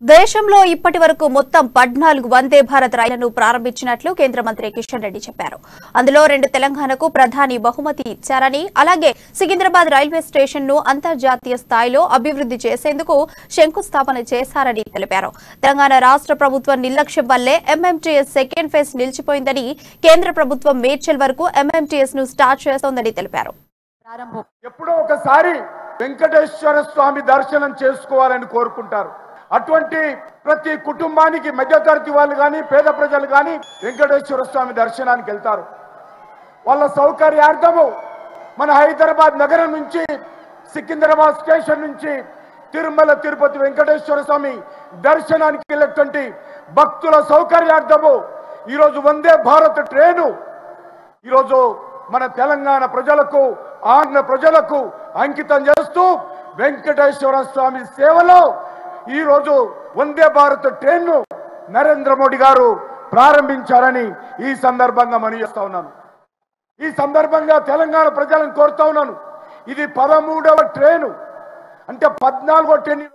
దేశంలో ఇప్పటి వరకు మొత్తం పద్నాలుగు వందే భారత్ రైళ్లను ప్రారంభించినట్లు కేంద్ర మంత్రి కిషన్ రెడ్డి చెప్పారు అందులో రెండు తెలంగాణకు ప్రధాని బహుమతి ఇచ్చారని అలాగే సికింద్రాబాద్ రైల్వే స్టేషన్ ను అంతర్జాతీయ స్థాయిలో అభివృద్ధి చేసేందుకు శంకుస్థాపన చేశారని తెలిపారు తెలంగాణ రాష్ట్ర ప్రభుత్వం నిర్లక్ష్యం వల్లే ఎంఎంటీఎస్ సెకండ్ ఫేజ్ నిలిచిపోయిందని కేంద్ర ప్రభుత్వం మేడ్చల్ వరకు ఎంఎంటీఎస్ ను స్టార్ట్ చేస్తోందని తెలిపారు ప్రారంభం ఎప్పుడో ఒకసారి వెంకటేశ్వర స్వామి దర్శనం చేసుకోవాలని కోరుకుంటారు అటువంటి ప్రతి కుటుంబానికి మధ్యతరగతి వాళ్ళు కానీ పేద ప్రజలు కానీ వెంకటేశ్వర స్వామి దర్శనానికి వెళ్తారు వాళ్ళ సౌకర్యార్థము మన హైదరాబాద్ నగరం నుంచి సికింద్రాబాద్ స్టేషన్ నుంచి తిరుమల తిరుపతి వెంకటేశ్వర స్వామి దర్శనానికి వెళ్ళేటువంటి భక్తుల సౌకర్యార్థము ఈరోజు వందే భారత్ ట్రైను ఈరోజు మన తెలంగాణ ప్రజలకు ఆంధ్ర ప్రజలకు అంకితం చేస్తూ వెంకటేశ్వర స్వామి సేవలో ఈరోజు వందే భారత్ ట్రైన్ను నరేంద్ర మోడీ గారు ప్రారంభించారని ఈ సందర్భంగా మనవి చేస్తా ఉన్నాను ఈ సందర్భంగా తెలంగాణ ప్రజలను కోరుతా ఉన్నాను ఇది పదమూడవ ట్రైను అంటే పద్నాలుగో ట్రైన్